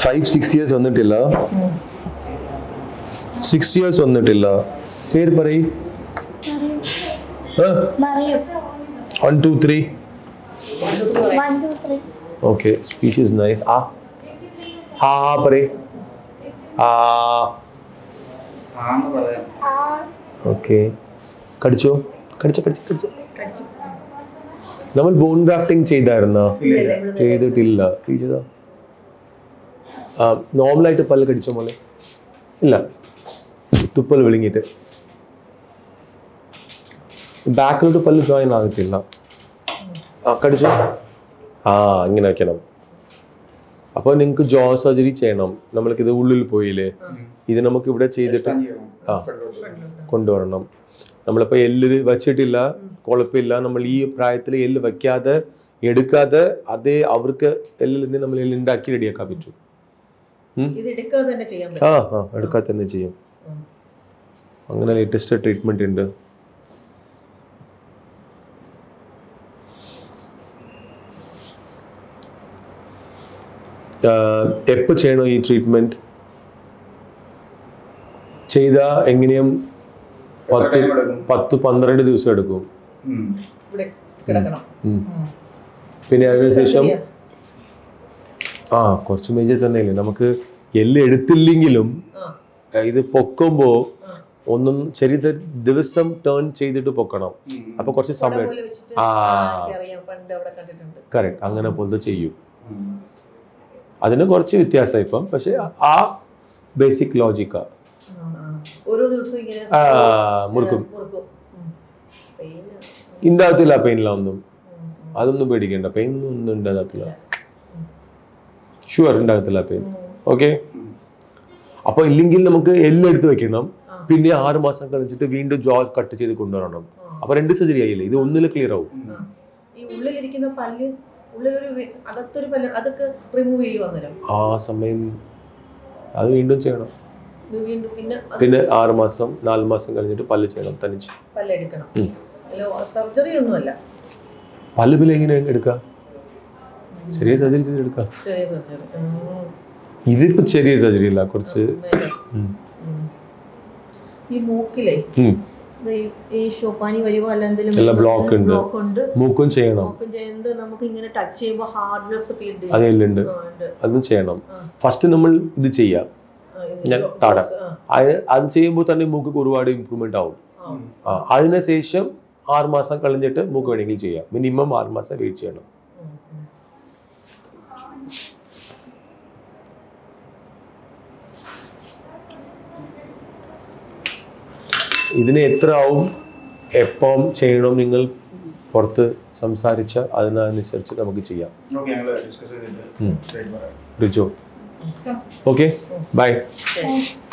Five six years വന്നിട്ടില്ല six years വന്നിട്ടില്ല പേര് പറയ് പറയും one two three one two three okay speech is nice ആ ആ ആ പറയ് ആ ആന്ന് പറയാം ആ ഓക്കെ കടിച്ചോ കടിച്ച കടിച്ച കടിച്ച നമ്മൾ ബോൺ ഗ്രാഫ്റ്റിംഗ് ചെയ്തായിരുന്നോ ചെയ്തിട്ടില്ല നീ ചെയ്തോ ആ നോർമലായിട്ട് പല്ല് കടിച്ചോ മോളെ ഇല്ല തുപ്പൽ വിഴുങ്ങിയിട്ട് ബാക്കിലോട്ട് പല്ല് ജോയിൻ ആകത്തില്ല ആ കടിച്ചോ ആ ഇങ്ങനെ വെക്കണം അപ്പോൾ നിങ്ങൾക്ക് ജോ സർജറി ചെയ്യണം നമ്മൾക്ക് ഇത് ഉള്ളിൽ പോയില്ലേ ഇത് നമുക്ക് ഇവിടെ ചെയ്തിട്ട് ആ കൊണ്ടുവരണം നമ്മളിപ്പോൾ എല്ല് വെച്ചിട്ടില്ല കുഴപ്പമില്ല നമ്മൾ ഈ പ്രായത്തിൽ എല്ല് വെക്കാതെ എടുക്കാതെ അതേ അവർക്ക് എല്ലിൽ നിന്ന് നമ്മൾ എല്ല് ഉണ്ടാക്കി റെഡിയാക്കാൻ പറ്റും ഇത് എടുക്കാതെ തന്നെ ചെയ്യാൻ ആ പറ്റും ആ എടുക്കാതെ തന്നെ ചെയ്യും ഉം. അങ്ങനെ ലേറ്റസ്റ്റ് ട്രീറ്റ്മെന്റ് ഉണ്ട് എപ്പോൾ ചെയ്യണോ ഈ ട്രീറ്റ്മെന്റ് ചെയ്താൽ എങ്ങനെയും പത്ത് time എടുക്കും? പത്ത് പന്ത്രണ്ട് ദിവസം എടുക്കും ഉം. ഇവിടെ കിടക്കണം ഉം. ഉം. പിന്നെ അതിനുശേഷം ശരിയാ. ആ കുറച്ച് മേജർ തന്നെയല്ലേ നമുക്ക് എല്ല് എടുത്തില്ലെങ്കിലും ആ, ഏഹ് ഇത് പൊക്കുമ്പോൾ ആ. ഒന്നും ചെറിയ ദിവസം ടേൺ ചെയ്തിട്ട് പൊക്കണം ഉം. അപ്പൊ കുറച്ച് കുട സമയം പോലെ വെച്ചിട്ട് ആ. ആ, എനിക്കറിയാം പണ്ട് അവിടെ കണ്ടിട്ടുണ്ട് കറക്റ്റ് അങ്ങനെ പോലത്തെ ചെയ്യും ഉം. അതിന് കുറച്ച് വ്യത്യാസം ഇപ്പം പക്ഷെ ആ ബേസിക് ലോജിക്കാ ആ, ആ. ഓരോ ദിവസവും ഇങ്ങനെ ആ, മുറുക്കും. മുറുക്കും ഉം. Pain, ഉണ്ടാകത്തില്ല പെയിനില്ല ഒന്നും ഉം, ഉം. അതൊന്നും പേടിക്കണ്ട പെയിൻ ഒന്നും ഉണ്ടാകത്തില്ല ഷുവർ ഉണ്ടാകത്തില്ല പെയിൻ ഓക്കെ അപ്പൊ ഇല്ലെങ്കിൽ നമുക്ക് എല്ലെടുത്ത് വെക്കണം ആ. പിന്നെ ആറ് മാസം കഴിഞ്ഞിട്ട് വീണ്ടും ജോ കട്ട് ചെയ്ത് കൊണ്ടുവരണം ആ. അപ്പൊ രണ്ട് സർജറി ആയില്ലേ ഇത് ഒന്നിൽ ക്ലിയർ ആവും ആ. ഈ ഉള്ളിലിരിക്കുന്ന പല്ല് ഉള്ളിലൊരു വെ- അകത്തൊരു പല്ല് അതൊക്കെ റിമൂവ് ചെയ്യുക അന്നേരം ആ സമയം അത് വീണ്ടും ചെയ്യണം ഇത് വീണ്ടും പിന്നെ അത് പിന്നെ ആറ് മാസം നാല് മാസം കഴിഞ്ഞിട്ട് പല്ല് ചെയ്യണം തനിച്ച് പല്ലെടുക്കണം ഉം. അല്ല സർജറി ഒന്നുമല്ല പല്ല് പിന്നെ എങ്ങനെ എടുക്കാം ചെറിയ സർജറി ചെയ്തെടുക്കാം ചെറിയ സർജറി ഇതിപ്പോ ചെറിയ സർജറി ഇല്ല കുറച്ച് ഉം. ഈ മൂക്കിലെ ഉം. ഇത് ഈ- ഈ ഷോപ്പാനി വരുവോ അല്ല എന്തെങ്കിലും എല്ലാം block ഉണ്ട്. ബ്ലോക്ക് ഉണ്ട് മൂക്കും ചെയ്യണം മൂക്കും ചെയ്യുന്നത് നമുക്ക് ഇങ്ങനെ ടച്ച് ചെയ്യുമ്പോൾ ഹാർഡ്നെസ് ഫീൽ ചെയ്യും അത് എല്ലുണ്ട് ആ, ഉണ്ട്. അതും ചെയ്യണം ആ. ഫസ്റ്റ് നമ്മൾ ഇത് ചെയ്യാം ആ, ഇത് ഞാൻ ബ്ലോ- താഴെ. ആ, അത് അത് ചെയ്യുമ്പോൾ തന്നെ മൂക്ക് ഒരുപാട് ഇമ്പ്രൂവ്മെന്റ് ആവും ആ. ആ അതിനുശേഷം ആറ് മാസം കഴിഞ്ഞിട്ട് മൂക്ക് വേണമെങ്കിൽ ചെയ്യാം മിനിമം ആറ് മാസം വെയിറ്റ് ചെയ്യണം ഉം, ഉം. ഇതിന് എത്ര ആവും എപ്പം ചെയ്യണം നിങ്ങൾ പുറത്ത് സംസാരിച്ച അതിനനുസരിച്ച് നമുക്ക് ചെയ്യാം ഓക്കെ ഞങ്ങൾ ഡിസ്കസ് ചെയ്തിട്ട് ഉം. റേറ്റ് പറയാം റിജോ ഓക്കെ ബൈ ശരി